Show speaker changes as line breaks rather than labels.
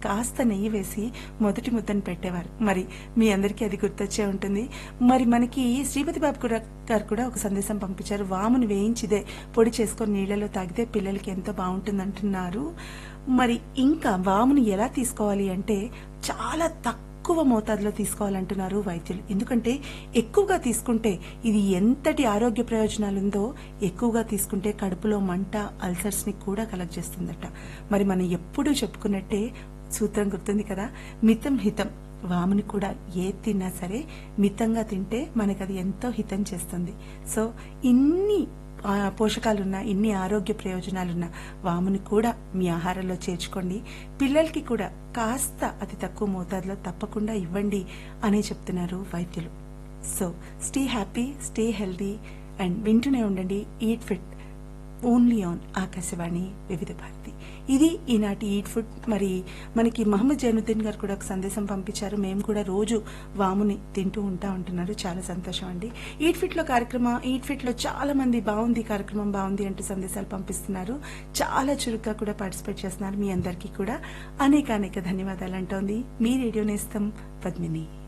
కాస్త నెయ్యి వేసి మొదటి ముద్దను పెట్టేవారు మరి మీ అందరికీ అది గుర్తొచ్చే ఉంటుంది మరి మనకి శ్రీపతి బాబు కూడా గారు కూడా ఒక సందేశం పంపించారు వామును వేయించిదే పొడి చేసుకొని నీళ్లలో తాగితే పిల్లలకి ఎంతో బాగుంటుంది అంటున్నారు మరి ఇంకా వామును ఎలా తీసుకోవాలి అంటే చాలా తక్కువ మోతాదులో తీసుకోవాలంటున్నారు వైద్యులు ఎందుకంటే ఎక్కువగా తీసుకుంటే ఇది ఎంతటి ఆరోగ్య ప్రయోజనాలు ఉందో ఎక్కువగా తీసుకుంటే కడుపులో మంట అల్సర్స్ ని కూడా కలెక్ట్ చేస్తుందట మరి మనం ఎప్పుడూ చెప్పుకున్నట్టే సూత్రం గుర్తుంది కదా మితం హితం వాముని కూడా ఏ తిన్నా సరే మితంగా తింటే మనకు అది ఎంతో హితం చేస్తుంది సో ఇన్ని ఆ, పోషకాలున్న ఇన్ని ఆరోగ్య ప్రయోజనాలున్న వాముని కూడా మీ ఆహారంలో చేర్చుకోండి పిల్లలకి కూడా కాస్త అతి తక్కువ మోతాదులో తప్పకుండా ఇవ్వండి అని చెప్తున్నారు వైద్యులు so stay happy stay healthy and వింటూనే ఉండండి eat fit only on Akashvani Vividh Bharati ఇది ఈనాటి ఈట్ ఫుడ్ మరి మనకి మహమ్మద్ జైనుద్దీన్ గారు కూడా ఒక సందేశం పంపించారు మేము కూడా రోజు వాముని తింటూ ఉంటా ఉంటున్నారు చాలా సంతోషం అండి ఈట్ ఫిట్ లో కార్యక్రమం ఈట్ ఫిట్ లో చాలా మంది బాగుంది కార్యక్రమం బాగుంది అంటూ సందేశాలు పంపిస్తున్నారు చాలా చురుగ్గా కూడా పార్టిసిపేట్ చేస్తున్నారు మీ అందరికీ కూడా అనేక అనేక ధన్యవాదాలు అంటోంది మీ రేడియో నేస్తం పద్మిని